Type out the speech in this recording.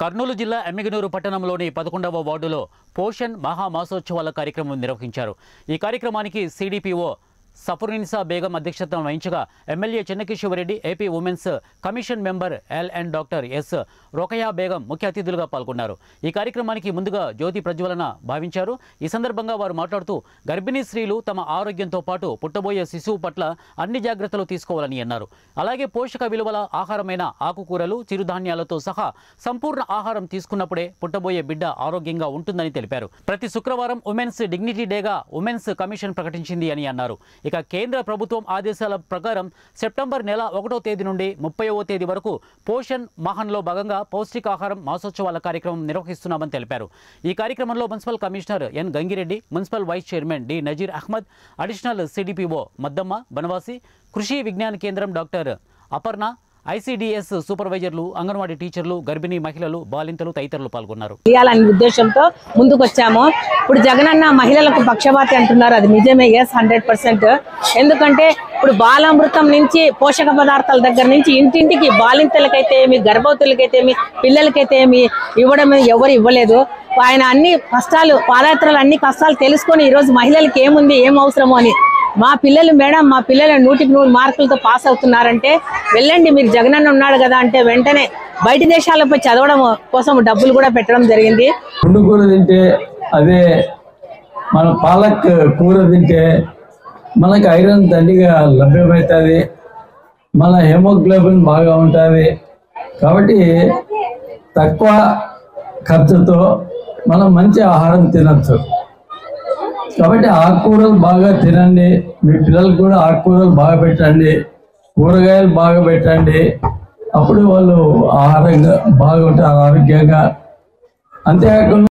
కర్నూలు జిల్లా ఎమ్మిగనూరు పట్టణంలోని పదకొండవ వార్డులో పోషణ్ మహా మాసోత్సవాల కార్యక్రమం నిర్వహించారు ఈ కార్యక్రమానికి సిడిపిఓ సఫరునిసా బేగం అధ్యక్షతన వహించగా MLA Chennakesavareddy AP women's commission member L and doctor S Rokaya Begum ముఖ్య అతిథులుగా పాల్గొన్నారు ఈ కార్యక్రమానికి ముందుగా జ్యోతి ప్రజ్వలన భావించారు ఈ సందర్భంగా వారు మాట్లాడుతూ గర్భిణీ స్త్రీలు తమ ఆరోగ్యంతో పాటు పుట్టబోయే శిశువు పట్ల అన్ని జాగ్రత్తలు తీసుకోవాలని అన్నారు అలాగే పోషక విలువల ఆహారమైన ఆకుకూరలు చిరుధాన్యాలతో సహా సంపూర్ణ ఆహారం తీసుకున్నప్పుడే పుట్టబోయే బిడ్డ ఆరోగ్యంగా ఉంటుందని తెలిపారు ప్రతి శుక్రవారం ఉమెన్స్ డిగ్నిటీ డేగా ఉమెన్స్ కమిషన్ ప్రకటించింది అని అన్నారు ఇక కేంద్ర ప్రభుత్వం ఆదేశాల ప్రకారం సెప్టెంబర్ నెల ఒకటో తేదీ నుండి ముప్పైవ తేదీ వరకు పోషణ్ మహన్లో భాగంగా పౌష్టికాహారం మాసోత్సవాల కార్యక్రమం నిర్వహిస్తున్నామని తెలిపారు ఈ కార్యక్రమంలో municipal commissioner N Gangireddy municipal vice chairman D Nazeer Ahmed additional CDPO Maddamma Banavasi Krishi Vignana Kendram doctor Aparna ICDS సూపర్వైజర్లు అంగన్వాడీ టీచర్లు గర్భిణీ మహిళలు బాలింతలు తదితరులు పాల్గొన్నారు చేయాలనే ఉద్దేశంతో ముందుకు వచ్చాము ఇప్పుడు జగనన్న మహిళలకు పక్షపాతి అంటున్నారు అది నిజమే ఎస్ హండ్రెడ్ పర్సెంట్ ఎందుకంటే ఇప్పుడు బాలామృతం నుంచి పోషక పదార్థాల దగ్గర నుంచి ఇంటింటికి బాలింతలకైతే ఏమి గర్భవతులకైతే ఏమి పిల్లలకైతే ఏమి ఇవ్వడం ఎవరు ఇవ్వలేదు ఆయన అన్ని కష్టాలు పాదయాత్రలు అన్ని కష్టాలు తెలుసుకొని ఈరోజు మహిళలకి ఏముంది ఏం అవసరమో అని మా పిల్లలు మేడం మా పిల్లలు నూటికి నూరు మార్కులతో పాస్ అవుతున్నారంటే వెళ్ళండి మీరు జగనన్న ఉన్నాడు కదా అంటే వెంటనే బయట దేశాలపై చదవడం కోసం డబ్బులు కూడా పెట్టడం జరిగింది పుండు కూర తింటే అదే మన పాలక్ కూర తింటే మనకు ఐరన్ దండిగా లభ్యమవుతుంది మన హెమోగ్లోబిన్ బాగా ఉంటుంది కాబట్టి తక్కువ ఖర్చుతో మనం మంచి ఆహారం తినచ్చు కాబట్టి ఆకుకూరలు బాగా తినండి మీ పిల్లలకు కూడా ఆకుకూరలు బాగా పెట్టండి కూరగాయలు బాగా పెట్టండి అప్పుడు వాళ్ళు ఆహారంగా బాగుంటారు ఆరోగ్యంగా అంతేకాకుండా